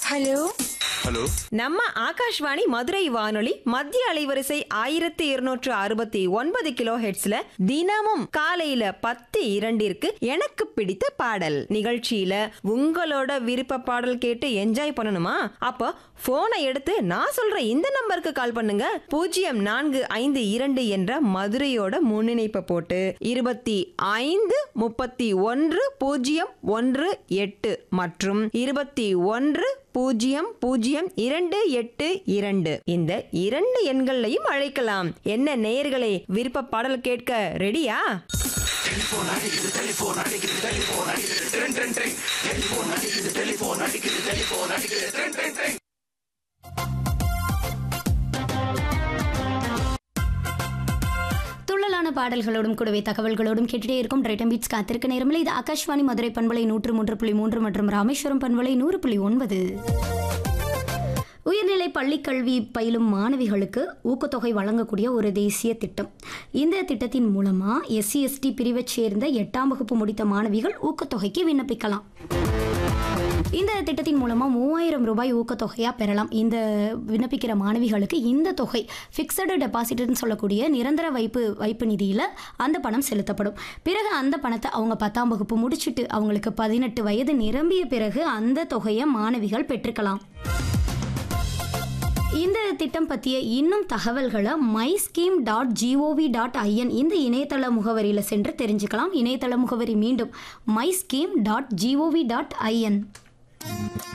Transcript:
hello hello நம்ம ஆகாஷ்வாணி மதுரை வானொலி மத்திய அலைவரிசை ஆயிரத்தி இருநூற்று அறுபத்தி ஒன்பது கிலோ ஹெட்ஸ்ல தினமும் காலையில பத்து இரண்டிற்கு எனக்கு பிடித்த பாடல் நிகழ்ச்சியில உங்களோட விருப்ப பாடல் கேட்டு என்ஜாய் பண்ணணுமா அப்போ போனை எடுத்து நான் சொல்ற இந்த நம்பருக்கு கால் பண்ணுங்க பூஜ்ஜியம் நான்கு ஐந்து இரண்டு என்ற மதுரையோட முன்னிணைப்பை போட்டு இருபத்தி ஐந்து முப்பத்தி ஒன்று பூஜ்ஜியம் ஒன்று எட்டு மற்றும் இருபத்தி ஒன்று பூஜ்ஜியம் பூஜ்ஜியம் இரண்டு எட்டு இரண்டு இந்த இரண்டு எண்களையும் அழைக்கலாம் என்ன நேயர்களே விருப்ப பாடல் கேட்க ரெடியா துள்ளலான பாடல்களோடும் கூடவே தகவல்களோடும் கேட்டுட்டே இருக்கும் ரைட்டம் பீட்ஸ் காத்திருக்க நேரமில்லை இது ஆகாஷ்வாணி மதுரை பண்பலை நூற்று மூன்று புள்ளி மூன்று மற்றும் ராமேஸ்வரம் பண்பலை நூறு புள்ளி ஒன்பது உயர்நிலை பள்ளிக் கல்வி பயிலும் மாணவிகளுக்கு ஊக்கத்தொகை வழங்கக்கூடிய ஒரு தேசிய திட்டம் இந்த திட்டத்தின் மூலமா எஸ்சி எஸ்டி பிரிவைச் சேர்ந்த எட்டாம் வகுப்பு முடித்த மாணவிகள் ஊக்கத்தொகைக்கு விண்ணப்பிக்கலாம் இந்த திட்டத்தின் மூலமா மூவாயிரம் ரூபாய் ஊக்கத்தொகையா பெறலாம் இந்த விண்ணப்பிக்கிற மாணவிகளுக்கு இந்த தொகை ஃபிக்ஸடு டெபாசிட்னு சொல்லக்கூடிய நிரந்தர வைப்பு வைப்பு நிதியில அந்த பணம் செலுத்தப்படும் பிறகு அந்த பணத்தை அவங்க பத்தாம் வகுப்பு முடிச்சுட்டு அவங்களுக்கு பதினெட்டு வயது நிரம்பிய பிறகு அந்த தொகையை மாணவிகள் பெற்றுக்கலாம் இந்த திட்டம் பற்றிய இன்னும் தகவல்களை my scheme dot G O V dot I N இந்த இணையதள முகவரியில் சென்று தெரிஞ்சுக்கலாம் இணையதள முகவரி மீண்டும் my scheme dot G O V dot IN